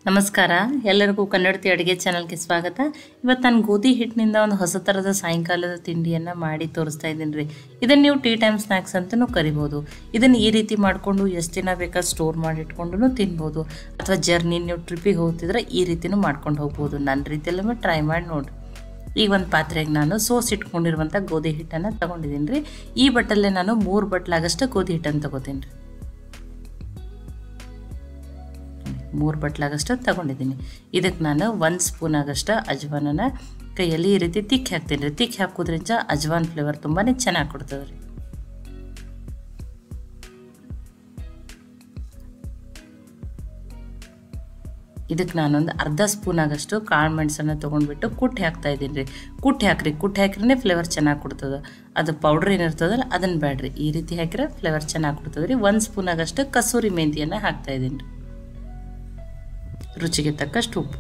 ನಮಸ್ಕಾರ ಎಲ್ಲರಿಗೂ ಕನ್ನಡತಿ ಅಡುಗೆ ಚಾನಲ್ಗೆ ಸ್ವಾಗತ ಇವತ್ತು ನಾನು ಗೋಧಿ ಹಿಟ್ಟಿನಿಂದ ಒಂದು ಹೊಸ ಥರದ ಸಾಯಂಕಾಲದ ತಿಂಡಿಯನ್ನು ಮಾಡಿ ತೋರಿಸ್ತಾ ಇದ್ದೀನಿ ರೀ ಇದನ್ನು ನೀವು ಟೀ ಟೈಮ್ ಸ್ನ್ಯಾಕ್ಸ್ ಅಂತಲೂ ಕರಿಬೋದು ಇದನ್ನು ಈ ರೀತಿ ಮಾಡಿಕೊಂಡು ಎಷ್ಟು ದಿನ ಬೇಕಾದ್ರೆ ಸ್ಟೋರ್ ಮಾಡಿ ಇಟ್ಕೊಂಡು ತಿನ್ಬೋದು ಅಥವಾ ಜರ್ನಿ ನೀವು ಟ್ರಿಪ್ಪಿಗೆ ಹೋಗ್ತಿದ್ರೆ ಈ ರೀತಿನೂ ಮಾಡ್ಕೊಂಡು ಹೋಗ್ಬೋದು ನನ್ನ ರೀತಿಯಲ್ಲೂ ಟ್ರೈ ಮಾಡಿ ನೋಡಿರಿ ಈಗ ಒಂದು ಪಾತ್ರೆಗೆ ನಾನು ಸೋಸ್ ಇಟ್ಕೊಂಡಿರುವಂಥ ಗೋಧಿ ಹಿಟ್ಟನ್ನು ತೊಗೊಂಡಿದ್ದೀನಿ ರೀ ಈ ಬಟ್ಟಲ್ಲೇ ನಾನು ಮೂರು ಬಟ್ಲಾಗಷ್ಟು ಗೋಧಿ ಹಿಟ್ಟನ್ನು ತೊಗೋತೀನಿ ರೀ ಮೂರು ಬಟ್ಲಾಗಷ್ಟು ತಗೊಂಡಿದ್ದೀನಿ ಇದಕ್ಕೆ ನಾನು ಒಂದು ಸ್ಪೂನ್ ಆಗಷ್ಟು ಅಜ್ವಾನನ ಕೈಯಲ್ಲಿ ಈ ರೀತಿ ತಿಕ್ಕಿ ಹಾಕ್ತೀನಿ ರೀ ತಿಕ್ಕಿ ಹಾಕೋದ್ರಿಂದ ಅಜ್ವಾನ್ ಫ್ಲೇವರ್ ತುಂಬಾ ಚೆನ್ನಾಗಿ ಕೊಡ್ತದೆ ರೀ ಇದಕ್ಕೆ ನಾನೊಂದು ಅರ್ಧ ಸ್ಪೂನ್ ಆಗಷ್ಟು ಕಾಳು ಮೆಣಸನ್ನು ತೊಗೊಂಡ್ಬಿಟ್ಟು ಕುಟ್ಟಿ ಹಾಕ್ತಾ ಇದ್ದೀನಿ ರೀ ಕುಟ್ಟಿ ಹಾಕ್ರಿ ಕುಟ್ಟಿ ಹಾಕಿದ್ರೆ ಫ್ಲೇವರ್ ಚೆನ್ನಾಗಿ ಕೊಡ್ತದೆ ಅದು ಪೌಡ್ರ್ ಏನಿರ್ತದಲ್ಲ ಅದನ್ನು ಬೇಡ್ರಿ ಈ ರೀತಿ ಹಾಕಿದ್ರೆ ಫ್ಲೇವರ್ ಚೆನ್ನಾಗಿ ಕೊಡ್ತದೆ ರೀ ಒಂದು ಸ್ಪೂನ್ ಆಗಷ್ಟು ಕಸೂರಿ ಮೆಂತಿಯನ್ನು ಹಾಕ್ತಾ ಇದ್ದೀನಿ ರೀ ರುಚಿಗೆ ತಕ್ಕಷ್ಟು ಉಪ್ಪು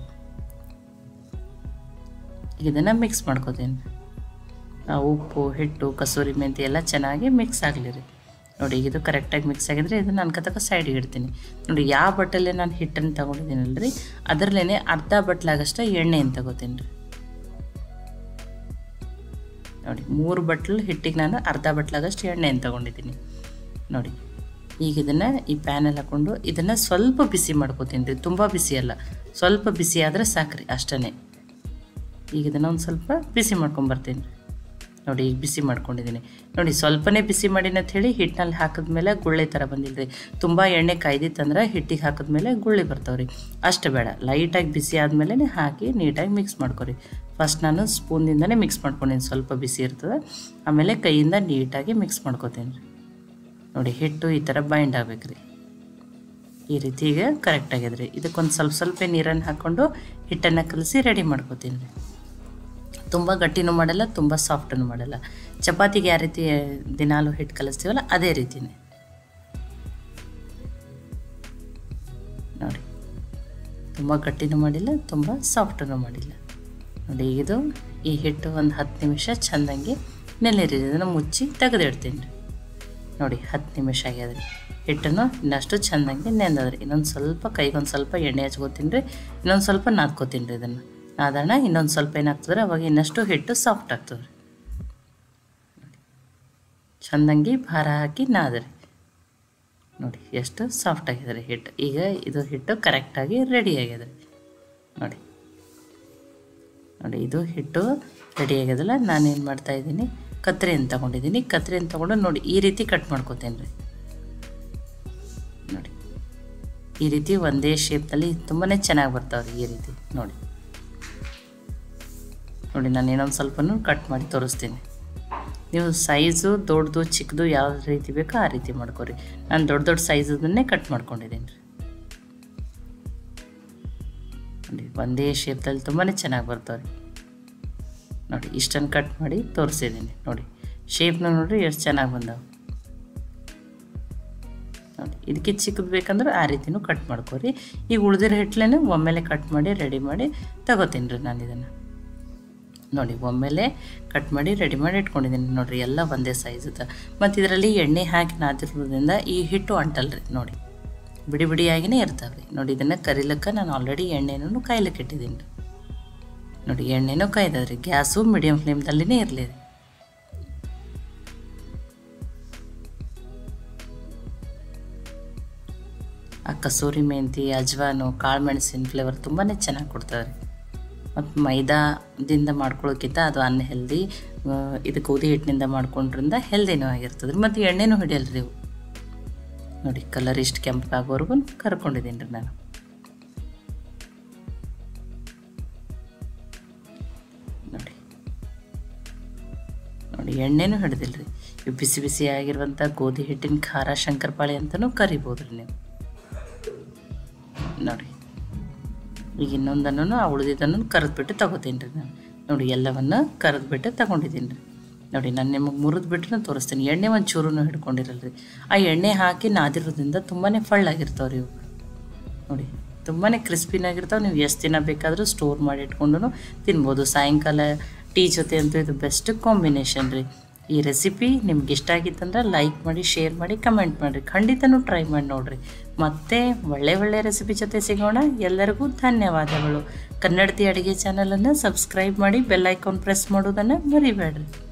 ಇದನ್ನು ಮಿಕ್ಸ್ ಮಾಡ್ಕೋತೀನಿ ಆ ಉಪ್ಪು ಹಿಟ್ಟು ಕಸೂರಿ ಮೆಂತಿ ಎಲ್ಲ ಚೆನ್ನಾಗಿ ಮಿಕ್ಸ್ ಆಗಲಿ ರೀ ನೋಡಿ ಇದು ಕರೆಕ್ಟಾಗಿ ಮಿಕ್ಸ್ ಆಗಿದ್ರೆ ಇದನ್ನು ಅನ್ಕತಕ್ಕ ಸೈಡಿಗೆ ಇಡ್ತೀನಿ ನೋಡಿ ಯಾವ ಬಟ್ಟಲೇ ನಾನು ಹಿಟ್ಟನ್ನು ತೊಗೊಂಡಿದ್ದೀನಲ್ಲ ರೀ ಅದರಲ್ಲೇ ಅರ್ಧ ಬಟ್ಲಾಗಷ್ಟು ಎಣ್ಣೆಯನ್ನು ತಗೋತೀನಿ ರೀ ನೋಡಿ ಮೂರು ಬಟ್ಲು ಹಿಟ್ಟಿಗೆ ನಾನು ಅರ್ಧ ಬಟ್ಲಾಗಷ್ಟು ಎಣ್ಣೆಯನ್ನು ತೊಗೊಂಡಿದ್ದೀನಿ ನೋಡಿ ಈಗ ಇದನ್ನು ಈ ಪ್ಯಾನಲ್ಲಿ ಹಾಕ್ಕೊಂಡು ಇದನ್ನು ಸ್ವಲ್ಪ ಬಿಸಿ ಮಾಡ್ಕೋತೀನಿ ರೀ ತುಂಬ ಬಿಸಿ ಅಲ್ಲ ಸ್ವಲ್ಪ ಬಿಸಿ ಆದರೆ ಸಾಕ್ರಿ ಅಷ್ಟೇ ಈಗ ಇದನ್ನು ಒಂದು ಸ್ವಲ್ಪ ಬಿಸಿ ಮಾಡ್ಕೊಂಬರ್ತೀನಿ ನೋಡಿ ಈಗ ಬಿಸಿ ಮಾಡ್ಕೊಂಡಿದ್ದೀನಿ ನೋಡಿ ಸ್ವಲ್ಪನೇ ಬಿಸಿ ಮಾಡಿನ ಹೇಳಿ ಹಿಟ್ಟಿನಲ್ಲಿ ಹಾಕಿದ್ಮೇಲೆ ಗುಳ್ಳೆ ಥರ ಬಂದಿಲ್ಲ ರೀ ತುಂಬ ಎಣ್ಣೆ ಕಾಯ್ದಿತ್ತಂದ್ರೆ ಹಿಟ್ಟಿಗೆ ಹಾಕಿದ್ಮೇಲೆ ಗುಳ್ಳೆ ಬರ್ತಾವೆ ರೀ ಅಷ್ಟು ಬೇಡ ಲೈಟಾಗಿ ಬಿಸಿ ಆದಮೇಲೆ ಹಾಕಿ ನೀಟಾಗಿ ಮಿಕ್ಸ್ ಮಾಡ್ಕೊರಿ ಫಸ್ಟ್ ನಾನು ಸ್ಪೂನ್ದಿಂದನೇ ಮಿಕ್ಸ್ ಮಾಡ್ಕೊಂಡಿದ್ದೀನಿ ಸ್ವಲ್ಪ ಬಿಸಿ ಇರ್ತದೆ ಆಮೇಲೆ ಕೈಯಿಂದ ನೀಟಾಗಿ ಮಿಕ್ಸ್ ಮಾಡ್ಕೊತೀನಿ ರೀ ನೋಡಿ ಹಿಟ್ಟು ಈ ಥರ ಬೈಂಡ್ ಆಗ್ಬೇಕು ರೀ ಈ ರೀತಿ ಈಗ ಕರೆಕ್ಟ್ ಆಗಿದೆ ರೀ ಇದಕ್ಕೊಂದು ಸ್ವಲ್ಪ ಸ್ವಲ್ಪ ನೀರನ್ನು ಹಾಕ್ಕೊಂಡು ಹಿಟ್ಟನ್ನು ಕಲಸಿ ರೆಡಿ ಮಾಡ್ಕೊತೀನಿ ರೀ ತುಂಬ ಗಟ್ಟಿನೂ ಮಾಡಲ್ಲ ತುಂಬ ಸಾಫ್ಟೂ ಮಾಡಲ್ಲ ಚಪಾತಿಗೆ ಯಾವ ರೀತಿ ದಿನಾಲು ಹಿಟ್ಟು ಕಲಿಸ್ತೀವಲ್ಲ ಅದೇ ರೀತಿನೇ ನೋಡಿ ತುಂಬ ಗಟ್ಟಿನೂ ಮಾಡಿಲ್ಲ ತುಂಬ ಸಾಫ್ಟೂ ಮಾಡಿಲ್ಲ ನೋಡಿ ಇದು ಈ ಹಿಟ್ಟು ಒಂದು ಹತ್ತು ನಿಮಿಷ ಚೆಂದಂಗೆ ನೆನೆರಿ ಇದನ್ನು ಮುಚ್ಚಿ ತೆಗೆದಿಡ್ತೀನಿ ರೀ ನೋಡಿ ಹತ್ತು ನಿಮಿಷ ಆಗ್ಯದ್ರಿ ಹಿಟ್ಟನ್ನು ಇನ್ನಷ್ಟು ಚೆಂದಂಗೆ ನೆಂದದ್ರಿ ಇನ್ನೊಂದು ಸ್ವಲ್ಪ ಕೈಗೊಂದು ಸ್ವಲ್ಪ ಎಣ್ಣೆ ಹಚ್ಕೋತೀನಿ ರೀ ಇನ್ನೊಂದು ಸ್ವಲ್ಪ ನಾದ್ಕೋತೀನಿ ರೀ ಇದನ್ನು ನಾದಣ ಇನ್ನೊಂದು ಸ್ವಲ್ಪ ಏನಾಗ್ತದ್ರೆ ಅವಾಗ ಇನ್ನಷ್ಟು ಹಿಟ್ಟು ಸಾಫ್ಟ್ ಆಗ್ತದೆ ರೀ ಚೆಂದಂಗೆ ಭಾರ ಹಾಕಿ ನಾದ್ರಿ ನೋಡಿ ಎಷ್ಟು ಸಾಫ್ಟ್ ಆಗಿದೆ ರೀ ಹಿಟ್ಟು ಈಗ ಇದು ಹಿಟ್ಟು ಕರೆಕ್ಟಾಗಿ ರೆಡಿ ಆಗಿದೆ ನೋಡಿ ನೋಡಿ ಇದು ಹಿಟ್ಟು ರೆಡಿ ಆಗ್ಯದಲ್ಲ ನಾನೇನು ಮಾಡ್ತಾಯಿದ್ದೀನಿ ಕತ್ರಿಯನ್ನು ತೊಗೊಂಡಿದ್ದೀನಿ ಕತ್ರಿಯನ್ನು ತೊಗೊಂಡು ನೋಡಿ ಈ ರೀತಿ ಕಟ್ ಮಾಡ್ಕೋತೇನೆ ರೀ ನೋಡಿ ಈ ರೀತಿ ಒಂದೇ ಶೇಪ್ನಲ್ಲಿ ತುಂಬಾ ಚೆನ್ನಾಗಿ ಬರ್ತಾವೆ ರೀ ಈ ರೀತಿ ನೋಡಿ ನೋಡಿ ನಾನು ಇನ್ನೊಂದು ಸ್ವಲ್ಪನೂ ಕಟ್ ಮಾಡಿ ತೋರಿಸ್ತೀನಿ ನೀವು ಸೈಜು ದೊಡ್ಡದು ಚಿಕ್ಕದು ಯಾವ ರೀತಿ ಬೇಕೋ ಆ ರೀತಿ ಮಾಡ್ಕೊರಿ ನಾನು ದೊಡ್ಡ ದೊಡ್ಡ ಸೈಜದನ್ನೇ ಕಟ್ ಮಾಡ್ಕೊಂಡಿದ್ದೀನಿ ರೀ ನೋಡಿ ಒಂದೇ ಶೇಪ್ದಲ್ಲಿ ತುಂಬಾ ಚೆನ್ನಾಗಿ ಬರ್ತಾವೆ ರೀ ನೋಡಿ ಇಷ್ಟನ್ನು ಕಟ್ ಮಾಡಿ ತೋರಿಸಿದ್ದೀನಿ ನೋಡಿ ಶೇಪ್ನ ನೋಡಿರಿ ಎಷ್ಟು ಚೆನ್ನಾಗಿ ಬಂದಾವೆ ನೋಡಿ ಇದಕ್ಕೆ ಚಿಕ್ಕದು ಬೇಕಂದ್ರೆ ಆ ರೀತಿನೂ ಕಟ್ ಮಾಡ್ಕೊರಿ ಈಗ ಉಳಿದಿರೋ ಹಿಟ್ಲೇನೆ ಒಮ್ಮೆಲೆ ಕಟ್ ಮಾಡಿ ರೆಡಿ ಮಾಡಿ ತಗೋತೀನಿ ರೀ ನಾನು ಇದನ್ನು ನೋಡಿ ಒಮ್ಮೆಲೆ ಕಟ್ ಮಾಡಿ ರೆಡಿ ಮಾಡಿ ಇಟ್ಕೊಂಡಿದ್ದೀನಿ ನೋಡಿರಿ ಎಲ್ಲ ಒಂದೇ ಸೈಜದ ಮತ್ತು ಇದರಲ್ಲಿ ಎಣ್ಣೆ ಹಾಕಿ ನಾದಿರೋದ್ರಿಂದ ಈ ಹಿಟ್ಟು ಅಂಟಲ್ರಿ ನೋಡಿ ಬಿಡಿ ಬಿಡಿಯಾಗಿನೇ ಇರ್ತಾವೆ ರೀ ನೋಡಿ ಇದನ್ನು ಕರಿಲಕ್ಕೆ ನಾನು ಆಲ್ರೆಡಿ ಎಣ್ಣೆನೂ ಕಾಯ್ಲಿಕ್ಕೆ ಇಟ್ಟಿದ್ದೀನಿ ರೀ ನೋಡಿ ಎಣ್ಣೆನೂ ಕಾಯ್ದದ್ರಿ ಗ್ಯಾಸು ಮೀಡಿಯಮ್ ಫ್ಲೇಮ್ದಲ್ಲಿನೇ ಇರಲಿ ರೀ ಆ ಕಸೂರಿ ಮೆಂತಿ ಅಜ್ವಾನು ಕಾಳು ಮೆಣಸಿನ ಫ್ಲೇವರ್ ತುಂಬಾ ಚೆನ್ನಾಗಿ ಕೊಡ್ತದೆ ರೀ ಮತ್ತು ಮೈದಾದಿಂದ ಮಾಡ್ಕೊಳ್ಳೋಕ್ಕಿಂತ ಅದು ಅನ್ಹೆಲ್ದಿ ಇದು ಗೋಧಿ ಹಿಟ್ಟಿನಿಂದ ಮಾಡ್ಕೊಂಡ್ರಿಂದ ಹೆಲ್ದಿನೂ ಆಗಿರ್ತದೆ ರೀ ಮತ್ತು ಎಣ್ಣೆನೂ ಹಿಡಿಯಲ್ಲ ರೀ ಇವು ನೋಡಿ ಕಲರ್ ಇಷ್ಟು ಕೆಂಪಾಗೋರ್ಗು ಕರ್ಕೊಂಡಿದ್ದೀನಿ ರೀ ನಾನು ನೋಡಿ ನೋಡಿ ಎಣ್ಣೆನೂ ಹಿಡ್ದಿಲ್ಲ ರೀ ಇವು ಬಿಸಿ ಬಿಸಿ ಆಗಿರುವಂಥ ಗೋಧಿ ಹಿಟ್ಟಿನ ಖಾರ ಶಂಕರಪಾಳಿ ಅಂತಲೂ ಕರಿಬೋದು ರೀ ನೀವು ನೋಡಿ ಈಗ ಇನ್ನೊಂದನ್ನು ಆ ಉಳಿದಿದ್ದನ್ನು ಕರೆದ್ಬಿಟ್ಟು ತಗೋತೀನಿ ರೀ ನಾನು ನೋಡಿ ಎಲ್ಲವನ್ನು ಕರೆದ್ಬಿಟ್ಟು ತಗೊಂಡಿದ್ದೀನಿ ರೀ ನೋಡಿ ನಾನು ನಿಮಗೆ ಮುರಿದು ಬಿಟ್ಟು ತೋರಿಸ್ತೀನಿ ಎಣ್ಣೆ ಒಂದು ಚೂರು ಹಿಡ್ಕೊಂಡಿರಲ್ಲ ರೀ ಆ ಎಣ್ಣೆ ಹಾಕಿ ನಾದಿರೋದ್ರಿಂದ ತುಂಬಾ ಫಳ್ಳಾಗಿರ್ತಾವೆ ರೀ ಇವು ನೋಡಿ ತುಂಬಾ ಕ್ರಿಸ್ಪಿನಾಗಿರ್ತಾವೆ ನೀವು ಎಷ್ಟು ದಿನ ಬೇಕಾದರೂ ಸ್ಟೋರ್ ಮಾಡಿ ಇಟ್ಕೊಂಡು ತಿನ್ಬೋದು ಸಾಯಂಕಾಲ ಟೀ ಜೊತೆ ಅಂತೂ ಇದು ಬೆಸ್ಟ್ ಕಾಂಬಿನೇಷನ್ ರೀ ಈ ರೆಸಿಪಿ ನಿಮ್ಗೆ ಇಷ್ಟ ಆಗಿತ್ತಂದ್ರೆ ಲೈಕ್ ಮಾಡಿ ಶೇರ್ ಮಾಡಿ ಕಮೆಂಟ್ ಮಾಡಿರಿ ಖಂಡಿತನೂ ಟ್ರೈ ಮಾಡಿ ನೋಡಿರಿ ಮತ್ತೆ ಒಳ್ಳೆ ಒಳ್ಳೆ ರೆಸಿಪಿ ಜೊತೆ ಸಿಗೋಣ ಎಲ್ಲರಿಗೂ ಧನ್ಯವಾದಗಳು ಕನ್ನಡತಿ ಅಡುಗೆ ಚಾನಲನ್ನು ಸಬ್ಸ್ಕ್ರೈಬ್ ಮಾಡಿ ಬೆಲ್ ಐಕಾನ್ ಪ್ರೆಸ್ ಮಾಡೋದನ್ನು ಮರಿಬೇಡ್ರಿ